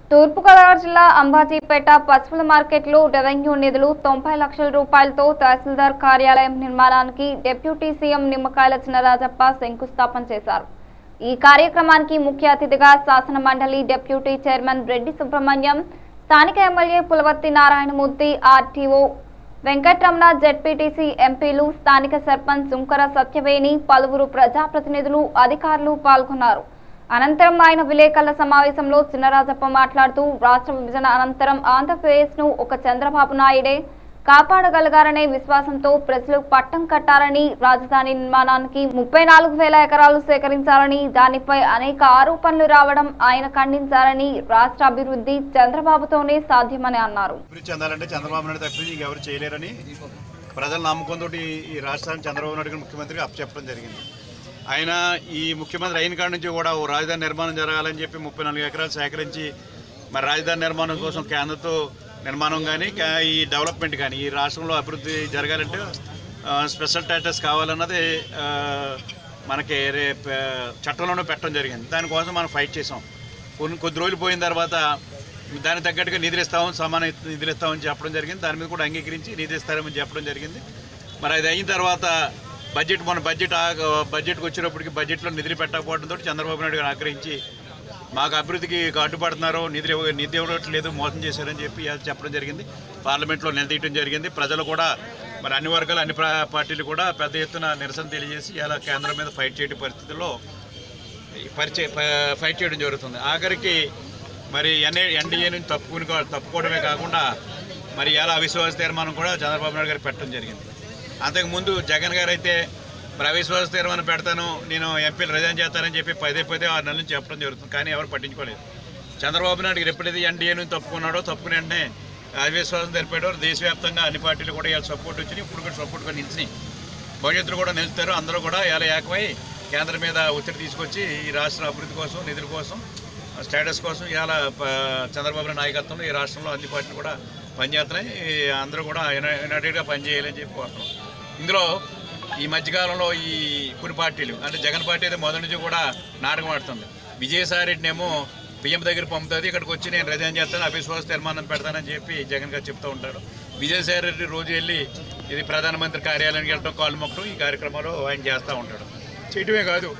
తూర్పుగోదావరి జిల్లా అంబాజీపేట పశువుల మార్కెట్లో రెవెన్యూ నిధులు తొంభై లక్షల రూపాయలతో తహసీల్దార్ కార్యాలయం నిర్మాణానికి డిప్యూటీ సీఎం నిమ్మకాయల చినరాజప్ప శంకుస్థాపన చేశారు ఈ కార్యక్రమానికి ముఖ్య అతిథిగా శాసన మండలి డిప్యూటీ చైర్మన్ రెడ్డి సుబ్రహ్మణ్యం స్థానిక MLA Pulavarthi Narayanamurthy RTO Venkatramana ZPTC ఎంపీలు స్థానిక సర్పంచ్ సుంకర సత్యవేణి పలువురు ప్రజాప్రతినిధులు అధికారులు పాల్గొన్నారు అనంతరం ఆయన విలేకరుల సమావేశంలో చిన్నరాజప్ప మాట్లాడుతూ రాష్ట్ర విభజన అనంతరం ఆంధ్రప్రదేశ్ ను ఒక చంద్రబాబు నాయుడే కాపాడగలగారనే విశ్వాసంతో ప్రజలు పట్టం కట్టారని రాజధాని నిర్మాణానికి ముప్పై నాలుగు వేల ఎకరాలు సేకరించాలని దానిపై అనేక ఆరోపణలు రావడం ఆయన ఖండించారని రాష్ట్ర అభివృద్ధి చంద్రబాబుతోనే సాధ్యమని అన్నారు అభివృద్ధి చెందాలంటే చంద్రబాబు నాయుడు తప్పించి ఇంకెవరు చేయలేరని ప్రజల నమ్మకంతో ఈ రాష్ట్రాన్ని చంద్రబాబు నాయుడు గారు ముఖ్యమంత్రిగా అప్పచెప్పడం జరిగింది ఆయన ఈ ముఖ్యమంత్రి అయిన కాడి నుంచి కూడా ఓ రాజధాని నిర్మాణం జరగాలని చెప్పి ముప్పై నాలుగు ఎకరాలు సేకరించి మరి రాజధాని నిర్మాణం కోసం కేంద్రంతో నిర్మాణం కానీ కా- ఈ డెవలప్మెంట్ కానీ ఈ రాష్ట్రంలో అభివృద్ధి జరగాలంటే ఆ, స్పెషల్ స్టాటస్ కావాలన్నది ఆ, మనకి రేపు ఆ, చట్టంలోనే పెట్టడం జరిగింది దానికోసం మనం ఫైట్ చేసాం కొన్ని కొద్ది రోజులు పోయిన తర్వాత దానికి తగ్గట్టుగా నిధులు ఇస్తామని సమాన నిధులు ఇస్తామని చెప్పడం జరిగింది దాని మీద కూడా అంగీకరించి నిధులు ఇస్తారని చెప్పడం జరిగింది మరి అది అయిన తర్వాత బడ్జెట్ మన బడ్జెట్ ఆ- బడ్జెట్కి వచ్చినప్పటికి బడ్జెట్లో నిధులు పెట్టకపోవడంతో చంద్రబాబు నాయుడు గారు ఆగ్రహించి మాకు అభివృద్ధికి అడ్డుపడుతున్నారు నిధులు ఇవ్వ- నిధులు ఇవ్వట్లేదు మోసం చేశారని చెప్పి అది చెప్పడం జరిగింది పార్లమెంట్లో నిలదీయడం జరిగింది ప్రజలు కూడా మరి అన్ని వర్గాలు అన్ని ప్రా- పార్టీలు కూడా పెద్ద ఎత్తున నిరసన తెలియజేసి ఇలా కేంద్రం మీద ఫైట్ చేయడం పరిస్థితుల్లో ఈ పరిచయ ప- ఫైట్ చేయడం జరుగుతుంది ఆఖరికి మరి ఎన్ఏ ఎన్డీఏ నుంచి తప్పుకుని తప్పుకోవడమే కాకుండా మరి ఎలా అవిశ్వాస తీర్మానం కూడా చంద్రబాబు నాయుడు గారు పెట్టడం జరిగింది అంతకుముందు జగన్ గారు అయితే మరి అవిశ్వాస తీర్మానం పెడతాను నేను ఎంపీలు రిజైన్ చేస్తానని చెప్పి పదే పదే ఆరు నెలల నుంచి చెప్పడం జరుగుతుంది కానీ ఎవరు పట్టించుకోలేదు చంద్రబాబు నాయుడు గారు ఎప్పుడైతే ఎన్డీఏ నుంచి తప్పుకున్నాడో తప్పుకుని వెంటనే అవిశ్వాసం తెలిపాడో దేశవ్యాప్తంగా అన్ని పార్టీలు కూడా ఇవాళ సపోర్ట్ వచ్చినాయి ఇప్పుడు కూడా సపోర్ట్గా నిలిచినాయి భవిష్యత్తులో కూడా నిలుస్తారు అందరూ కూడా ఇలా ఏకమై కేంద్రం మీద ఒత్తిడి తీసుకొచ్చి ఈ రాష్ట్ర అభివృద్ధి కోసం నిధుల కోసం స్టేటస్ కోసం ఇవాళ ప- చంద్రబాబు నాయుడు నాయకత్వంలో ఈ రాష్ట్రంలో అన్ని పార్టీలు కూడా పనిచేస్తున్నాయి ఈ అందరూ కూడా యునై- యునైటెడ్గా పనిచేయాలని చెప్పి కోరుతున్నాం ఇందులో ఈ మధ్యకాలంలో ఈ కొన్ని పార్టీలు అంటే జగన్ పార్టీ అయితే మొదటి నుంచి కూడా నాటకం ఆడుతుంది విజయసాయి రెడ్డినేమో పిఎం దగ్గర పంపుతుంది ఇక్కడికి వచ్చి నేను రిజైన్ చేస్తాను అవిశ్వాస తీర్మానం పెడతానని చెప్పి జగన్ గారు చెప్తూ ఉంటారు విజయసాయి రెడ్డి రోజు వెళ్ళి ఇది ప్రధానమంత్రి కార్యాలయానికి వెళ్ళడం కాళ్ళు మొక్కడం ఈ కార్యక్రమాలు ఆయన చేస్తూ ఉంటాడు చేయటమే కాదు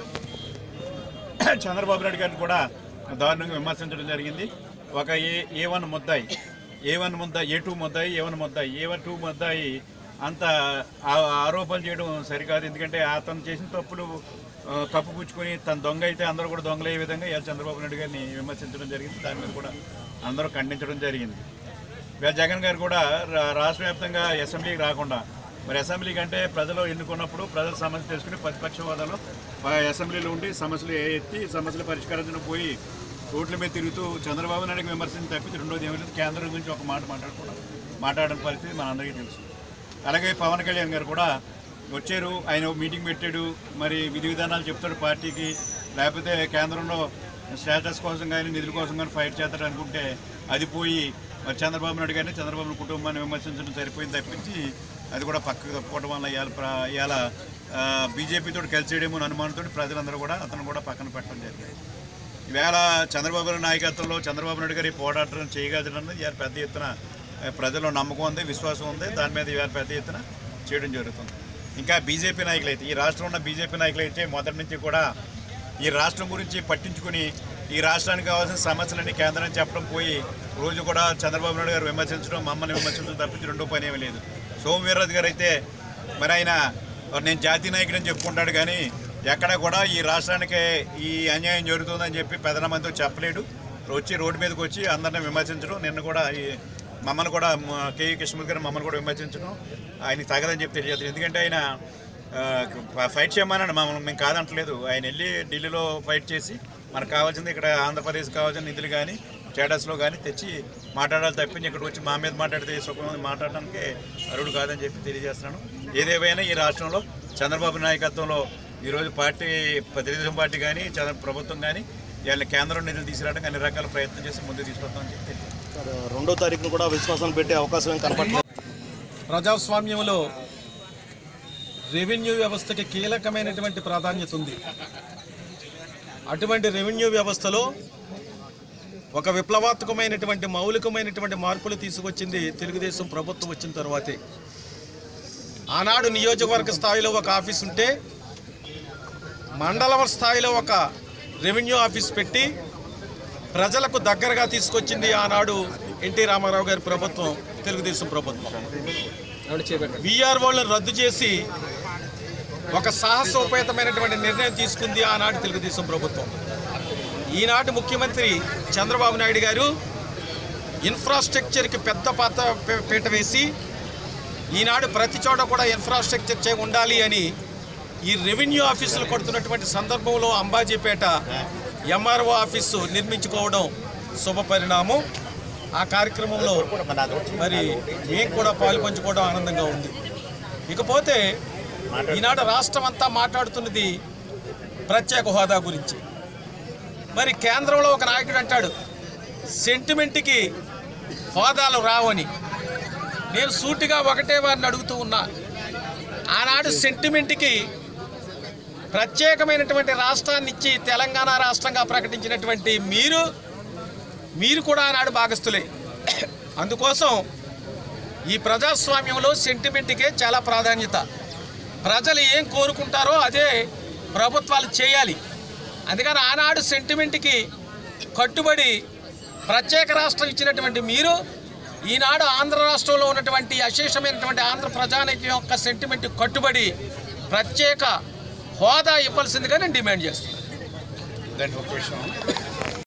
చంద్రబాబు నాయుడు గారిని కూడా దారుణంగా విమర్శించడం జరిగింది ఒక ఏ ఏ వన్ ముద్దాయి ఏ వన్ ముద్దాయి ఏ టూ ముద్దాయి ఏ వన్ ముద్దాయి ఏ వన్ టూ ముద్దాయి అంత ఆ- ఆరోపణలు చేయడం సరికాదు ఎందుకంటే అతను చేసిన తప్పులు ఆ, కప్పుపుచ్చుకొని తన దొంగ అయితే అందరూ కూడా దొంగలయ్యే విధంగా ఇవాళ చంద్రబాబు నాయుడు గారిని విమర్శించడం జరిగింది దాని మీద కూడా అందరూ ఖండించడం జరిగింది ఇవాళ జగన్ గారు కూడా రా- రాష్ట్ర వ్యాప్తంగా అసెంబ్లీకి రాకుండా మరి అసెంబ్లీ కంటే ప్రజలు ఎన్నుకున్నప్పుడు ప్రజల సమస్య తెలుసుకుని ప్రతిపక్ష హోదాలో ఆ అసెంబ్లీలో ఉండి సమస్యలు ఎత్తి సమస్యలు పరిష్కరించడం పోయి రోడ్ల మీద తిరుగుతూ చంద్రబాబు నాయుడుకి విమర్శించి తప్పించి రెండోది ఏమీ లేదు కేంద్రం గురించి ఒక మాట మాట్లాడకుండా మాట్లాడడం పరిస్థితి మనందరికీ తెలుసు అలాగే పవన్ కళ్యాణ్ గారు కూడా వచ్చారు ఆయన ఓ మీటింగ్ పెట్టాడు మరి విధి విధానాలు చెప్తాడు పార్టీకి లేకపోతే కేంద్రంలో స్టేటస్ కోసం కానీ నిధుల కోసం కానీ ఫైట్ చేస్తాడు అనుకుంటే అది పోయి మరి చంద్రబాబు నాయుడు గారిని చంద్రబాబు నాయుడు కుటుంబాన్ని విమర్శించడం సరిపోయింది తప్పించి అది కూడా పక్కకు తప్పుకోవడం వల్ల ఇవాళ ప్ర ఇవాళ బీజేపీతో కలిసేయడమో అని అనుమానంతో ప్రజలందరూ కూడా అతను కూడా పక్కన పెట్టడం జరిగింది ఈవేళ చంద్రబాబు నాయుడు నాయకత్వంలో చంద్రబాబు నాయుడు గారి పోరాటం చేయగలరన్నది ఇవాళ పెద్ద ఎత్తున ఆ, ప్రజల్లో నమ్మకం ఉంది విశ్వాసం ఉంది దాని మీద ఇవాళ పెద్ద ఎత్తున చేయడం జరుగుతుంది ఇంకా బీజేపీ నాయకులు అయితే ఈ రాష్ట్రంలో ఉన్న బీజేపీ నాయకులు అయితే మొదటి నుంచి కూడా ఈ రాష్ట్రం గురించి పట్టించుకుని ఈ రాష్ట్రానికి కావాల్సిన సమస్యలన్నీ కేంద్రం చెప్పడం పోయి రోజు కూడా చంద్రబాబు నాయుడు గారు విమర్శించడం మమ్మల్ని విమర్శించడం తప్పించి రెండో పని ఏమీ లేదు సోము వీర్రాజు గారు అయితే మరి ఆయన మరి నేను జాతీయ నాయకుడని చెప్పుకుంటాడు కానీ ఎక్కడ కూడా ఈ రాష్ట్రానికి ఈ అన్యాయం జరుగుతుందని చెప్పి ప్రధానమంత్రి చెప్పలేడు వచ్చి రోడ్డు మీదకి వచ్చి అందరిని విమర్శించడం నిన్న కూడా ఈ మమ్మల్ని కూడా మ- కేఈ కృష్ణమూర్తి గారు మమ్మల్ని కూడా విమర్శించడం ఆయనకి తగదని చెప్పి తెలియజేస్తారు ఎందుకంటే ఆయన ఆ, ఫైట్ చేయమన్నాడు మమ్మల్ని మేము కాదంటలేదు ఆయన వెళ్ళి ఢిల్లీలో ఫైట్ చేసి మనకు కావాల్సింది ఇక్కడ ఆంధ్రప్రదేశ్ కావాల్సిన నిధులు కానీ స్టేటస్లో కానీ తెచ్చి మాట్లాడాలి తప్పించి ఇక్కడ వచ్చి మా మీద మాట్లాడితే సుఖం మాట్లాడడానికి అరుడు కాదని చెప్పి తెలియజేస్తున్నాను ఏదేమైనా ఈ రాష్ట్రంలో చంద్రబాబు నాయకత్వంలో ఈరోజు పార్టీ తెలుగుదేశం పార్టీ కానీ చంద్ర ప్రభుత్వం కానీ వీళ్ళ కేంద్రం నిధులు తీసుకురావడానికి అన్ని రకాల ప్రయత్నం చేసి ముందుకు తీసుకొస్తామని చెప్పి తెలియజేస్తున్నాను. రెండో తారీఖున కూడా విశ్వాసం పెట్టే అవకాశం ఏం కనపడలేదు ప్రజాస్వామ్యంలో రెవెన్యూ వ్యవస్థకి కీలకమైనటువంటి ప్రాధాన్యత ఉంది అటువంటి రెవెన్యూ వ్యవస్థలో ఒక విప్లవాత్మకమైనటువంటి మౌలికమైనటువంటి మార్పులు తీసుకొచ్చింది తెలుగుదేశం ప్రభుత్వం వచ్చిన తర్వాతే ఆనాడు నియోజకవర్గ స్థాయిలో ఒక ఆఫీస్ ఉంటే మండలం స్థాయిలో ఒక రెవెన్యూ ఆఫీస్ పెట్టి ప్రజలకు దగ్గరగా తీసుకొచ్చింది ఆనాడు ఎన్టీ రామారావు గారి ప్రభుత్వం తెలుగుదేశం ప్రభుత్వం విఆర్ఓలను రద్దు చేసి ఒక సాహసోపేతమైనటువంటి నిర్ణయం తీసుకుంది ఆనాడు తెలుగుదేశం ప్రభుత్వం ఈనాటి ముఖ్యమంత్రి చంద్రబాబు నాయుడు గారు ఇన్ఫ్రాస్ట్రక్చర్కి పెద్ద పాత్ర పే- పీట వేసి ఈనాడు ప్రతి చోట కూడా ఇన్ఫ్రాస్ట్రక్చర్ చే ఉండాలి అని ఈ రెవెన్యూ ఆఫీసులు కొడుతున్నటువంటి సందర్భంలో అంబాజీపేట ఎంఆర్ఓ ఆఫీసు నిర్మించుకోవడం శుభ పరిణామం ఆ కార్యక్రమంలో మరి మేము కూడా పాలు పంచుకోవడం ఆనందంగా ఉంది ఇకపోతే ఈనాడు రాష్ట్రం అంతా మాట్లాడుతున్నది ప్రత్యేక హోదా గురించి మరి కేంద్రంలో ఒక నాయకుడు అంటాడు సెంటిమెంట్కి హోదాలు రావని నేను సూటిగా ఒకటే వారిని అడుగుతూ ఉన్నా ఆనాడు సెంటిమెంట్కి ప్రత్యేకమైనటువంటి రాష్ట్రాన్ని ఇచ్చి తెలంగాణ రాష్ట్రంగా ప్రకటించినటువంటి మీరు మీరు కూడా ఆనాడు భాగస్థులే అందుకోసం ఈ ప్రజాస్వామ్యంలో సెంటిమెంట్కే చాలా ప్రాధాన్యత ప్రజలు ఏం కోరుకుంటారో అదే ప్రభుత్వాలు చేయాలి అందుకని ఆనాడు సెంటిమెంట్కి కట్టుబడి ప్రత్యేక రాష్ట్రం ఇచ్చినటువంటి మీరు ఈనాడు ఆంధ్ర రాష్ట్రంలో ఉన్నటువంటి అశేషమైనటువంటి ఆంధ్ర ప్రజానికి యొక్క సెంటిమెంట్ కట్టుబడి ప్రత్యేక హోదా ఇవ్వాల్సిందిగా నేను డిమాండ్ చేస్తున్నాను దానికి ఒక విషయం